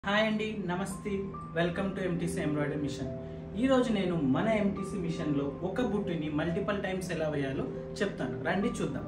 hi అండి నమస్తే welcome to MTC embroidery machine ఈ రోజు నేను మన ఎంటీసీ మిషన్లో ఒక బుట్టిని మల్టిపల్ టైమ్స్ ఎలా వేయాలో చెప్తాను రండి చూద్దాం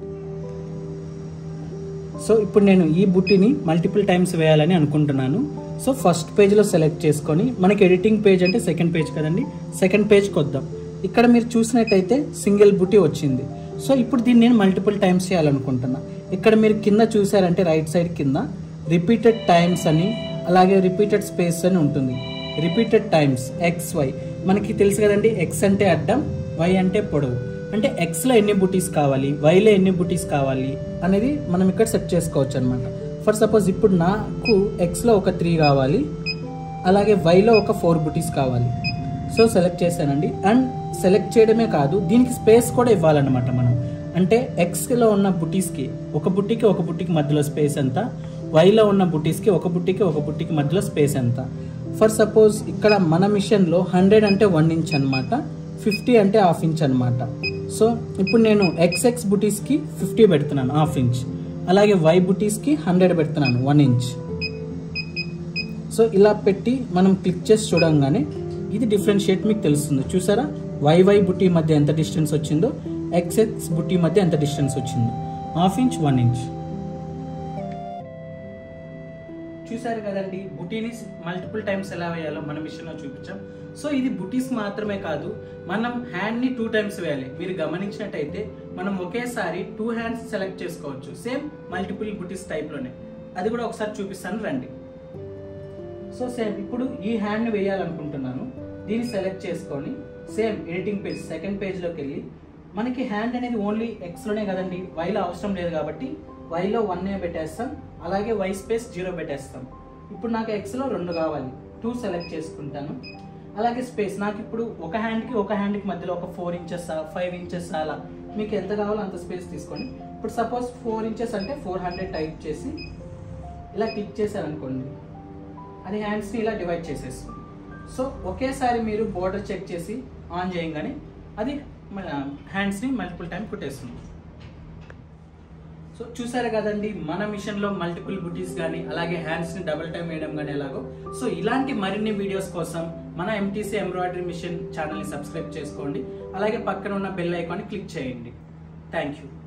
సో ఇప్పుడు నేను ఈ బుట్టిని మల్టిపుల్ టైమ్స్ వేయాలని అనుకుంటున్నాను సో ఫస్ట్ పేజ్లో సెలెక్ట్ చేసుకొని మనకి ఎడిటింగ్ పేజ్ అంటే సెకండ్ పేజ్ కదండి సెకండ్ పేజ్కి వద్దాం ఇక్కడ మీరు చూసినట్టయితే సింగిల్ బుట్టి వచ్చింది సో ఇప్పుడు దీన్ని నేను మల్టిపుల్ టైమ్స్ చేయాలనుకుంటున్నా ఇక్కడ మీరు కింద చూసారంటే రైట్ సైడ్ కింద రిపీటెడ్ టైమ్స్ అని అలాగే రిపీటెడ్ స్పేస్ అని ఉంటుంది రిపీటెడ్ టైమ్స్ ఎక్స్ వై మనకి తెలుసు కదండి ఎక్స్ అంటే అడ్డం వై అంటే పొడవు అంటే ఎక్స్లో ఎన్ని బుటీస్ కావాలి వైలో ఎన్ని బుటీస్ కావాలి అనేది మనం ఇక్కడ సెట్ చేసుకోవచ్చు అనమాట ఫర్ సపోజ్ ఇప్పుడు నాకు ఎక్స్లో ఒక త్రీ కావాలి అలాగే వైలో ఒక ఫోర్ బుటీస్ కావాలి సో సెలెక్ట్ చేశానండి అండ్ సెలెక్ట్ చేయడమే కాదు దీనికి స్పేస్ కూడా ఇవ్వాలన్నమాట మనం అంటే ఎక్స్లో ఉన్న బుటీస్కి ఒక బుట్టికి ఒక బుట్టికి మధ్యలో స్పేస్ ఎంత వైలో ఉన్న బుటీస్కి ఒక బుట్టికి ఒక బుట్టికి మధ్యలో స్పేస్ ఎంత ఫర్ సపోజ్ ఇక్కడ మన మిషన్లో హండ్రెడ్ అంటే వన్ ఇంచ్ అనమాట ఫిఫ్టీ అంటే హాఫ్ ఇంచ్ అనమాట సో ఇప్పుడు నేను ఎక్స్ఎక్స్ బుటీస్కి ఫిఫ్టీ పెడుతున్నాను హాఫ్ ఇంచ్ అలాగే వై బుటీస్కి హండ్రెడ్ పెడుతున్నాను వన్ ఇంచ్ సో ఇలా పెట్టి మనం క్లిక్ చేసి చూడంగానే ఇది డిఫరెన్షియేట్ మీకు తెలుస్తుంది చూసారా వైవై బుట్టి మధ్య ఎంత డిస్టెన్స్ వచ్చిందో ఎక్స్ఎక్స్ బుట్టి మధ్య ఎంత డిస్టెన్స్ వచ్చిందో హాఫ్ ఇంచ్ వన్ ఇంచ్ చూసారు కదండి బుటీని మల్టిపుల్ టైమ్స్ ఎలా వేయాలో మన మిషన్లో చూపించాం సో ఇది బుటీస్ మాత్రమే కాదు మనం హ్యాండ్ని టూ టైమ్స్ వేయాలి మీరు గమనించినట్టయితే మనం ఒకేసారి టూ హ్యాండ్స్ సెలెక్ట్ చేసుకోవచ్చు సేమ్ మల్టిపుల్ బుటీస్ టైప్లోనే అది కూడా ఒకసారి చూపిస్తాను రండి సో సేమ్ ఇప్పుడు ఈ హ్యాండ్ని వేయాలనుకుంటున్నాను దీన్ని సెలెక్ట్ చేసుకొని సేమ్ ఎడిటింగ్ పేజ్ సెకండ్ పేజ్లోకి వెళ్ళి మనకి హ్యాండ్ అనేది ఓన్లీ ఎక్స్లోనే కదండి వైలో అవసరం లేదు కాబట్టి వైలో వన్ పెట్టేస్తాం అలాగే వై స్పేస్ జీరో పెట్టేస్తాం ఇప్పుడు నాకు ఎక్స్లో రెండు కావాలి టూ సెలెక్ట్ చేసుకుంటాను అలాగే స్పేస్ నాకు ఇప్పుడు ఒక హ్యాండ్కి ఒక హ్యాండ్కి మధ్యలో ఒక ఫోర్ ఇంచెస్ ఫైవ్ ఇంచెస్ అలా మీకు ఎంత కావాలో అంత స్పేస్ తీసుకోండి ఇప్పుడు సపోజ్ ఫోర్ ఇంచెస్ అంటే ఫోర్ హండ్రెడ్ టైప్ చేసి ఇలా క్లిక్ చేశారనుకోండి అది హ్యాండ్స్ని ఇలా డివైడ్ చేసేస్తుంది సో ఒకేసారి మీరు బోర్డర్ చెక్ చేసి ఆన్ చేయగానే అది మన హ్యాండ్స్ని మల్టిపుల్ టైం కుట్టేస్తుంది సో చూసారు కదండి మన మిషన్లో మల్టిపుల్ బుటీస్ కానీ అలాగే హ్యాండ్స్ని డబుల్ టైం వేయడం కానీ ఎలాగో సో ఇలాంటి మరిన్ని వీడియోస్ కోసం మన ఎంటీసీ ఎంబ్రాయిడరీ మిషన్ ఛానల్ని సబ్స్క్రైబ్ చేసుకోండి అలాగే పక్కన ఉన్న బెల్ ఐకాన్ని క్లిక్ చేయండి థ్యాంక్ యూ